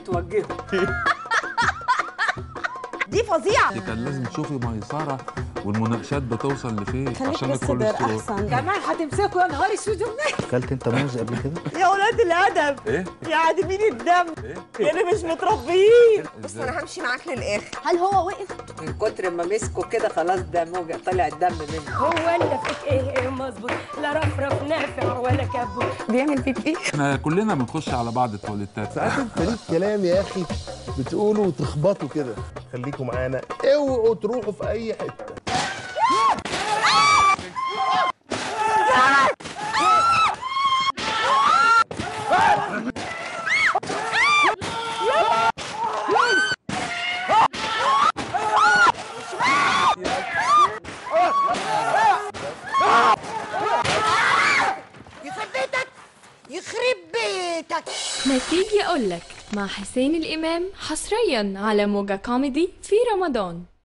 وتوجهه دي فظيعه كان لازم تشوفي ميسره والمناقشات بتوصل لفين خليك عشان بس دار الكوليسترول احسن كمان هتمسكوا يا نهار اسود اكلت انت موز قبل كده؟ يا ولاد الادب ايه يا عادمين الدم ايه يا اللي مش متربيين بص ازاي انا همشي معاك للاخر هل هو وقف من كتر ما مسكوا كده خلاص ده موجة طلع الدم منه هو انت فيك ايه ايه مظبوط لا رفرف نافع ولا كبوت بيعمل بيك ايه احنا كلنا بنخش على بعض التواليتات ساعات انت ليك كلام يا اخي بتقوله وتخبطه كده خليكم معانا اوعوا تروحوا في اي حته يخرب بيتك ما تيجي أقولك مع حسين الإمام حصريا على موجة كوميدي في رمضان